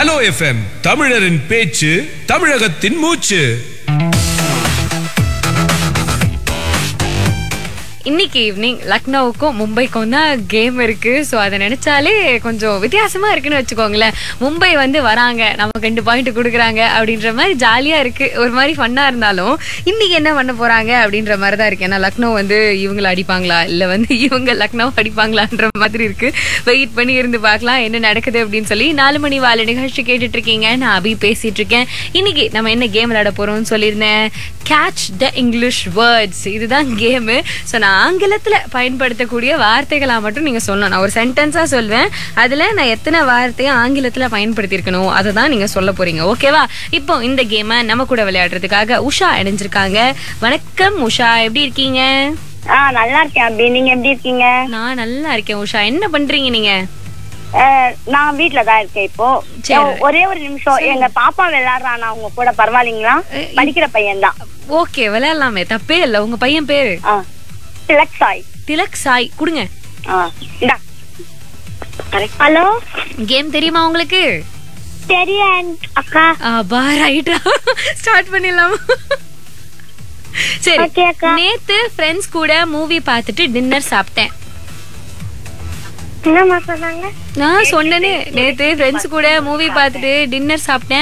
Hello FM தமிழரின் பேச்சு தமிழகத்தின் மூச்சு இன்னைக்கு ஈவினிங் லக்னோவுக்கும் மும்பைக்கும் தான் கேம் இருக்கு ஸோ அதை நினைச்சாலே கொஞ்சம் வித்தியாசமா இருக்குன்னு வச்சுக்கோங்களேன் மும்பை வந்து வராங்க நமக்கு ரெண்டு பாயிண்ட் கொடுக்குறாங்க அப்படின்ற மாதிரி ஜாலியா இருக்கு ஒரு மாதிரி ஃபன்னா இருந்தாலும் இன்னைக்கு என்ன பண்ண போறாங்க அப்படின்ற மாதிரி தான் இருக்கு ஏன்னா லக்னோ வந்து இவங்களை அடிப்பாங்களா இல்ல வந்து இவங்க லக்னோ அடிப்பாங்களான்ற மாதிரி இருக்கு வெயிட் பண்ணி இருந்து பார்க்கலாம் என்ன நடக்குது அப்படின்னு சொல்லி நாலு மணி வாழ நிகழ்ச்சி கேட்டுட்டு இருக்கீங்க நான் அபி பேசிட்டு இருக்கேன் இன்னைக்கு நம்ம என்ன கேம் விளையாட போறோம்னு சொல்லியிருந்தேன் கேட்ச் த இங்கிலீஷ் வேர்ட்ஸ் இதுதான் கேமு ஸோ நான் ஆங்கிலத்தில் பயன்படுத்தக்கூடிய வார்த்தைகளாக மட்டும் நீங்கள் சொல்லணும் நான் ஒரு சென்டென்ஸாக சொல்வேன் அதில் நான் எத்தனை வார்த்தையை ஆங்கிலத்தில் பயன்படுத்தியிருக்கணும் அதை தான் நீங்கள் சொல்ல போறீங்க ஓகேவா இப்போ இந்த கேமை நம்ம கூட விளையாடுறதுக்காக உஷா இணைஞ்சிருக்காங்க வணக்கம் உஷா எப்படி இருக்கீங்க ஆ நல்லா இருக்கேன் அபி நீங்க எப்படி இருக்கீங்க நான் நல்லா இருக்கேன் உஷா என்ன பண்றீங்க நீங்க அஹ், நான் வீட்ல தான் இருக்கேன் இப்போ சரி. ஒரே ஒரு நிமிஷம் எங்க பாப்பா விளையாடுறானா உங்க கூட பரவாயில்லைங்களா அஹ், படிக்கிற பையன் தான் ஓகே விளையாடலாமே தப்பே இல்லை உங்க பையன் பேரு ஆ திலக் சாய் திலக் சாய் கொடுங்க ஆ இந்தா ஹலோ கேம் தெரியுமா உங்களுக்கு தெரியும் அக்கா அப்பா ரைட்டா ஸ்டார்ட் பண்ணிடலாமா சரி Okay, அக்கா. நேத்து ஃப்ரெண்ட்ஸ் கூட மூவி பார்த்துட்டு டின்னர் சாப்பிட்டேன் என்னம்மா சொன்னாங்க நான் சொன்னனே நேத்து ஃப்ரெண்ட்ஸ் கூட மூவி பார்த்துட்டு டின்னர் சாப்பிட்டேன்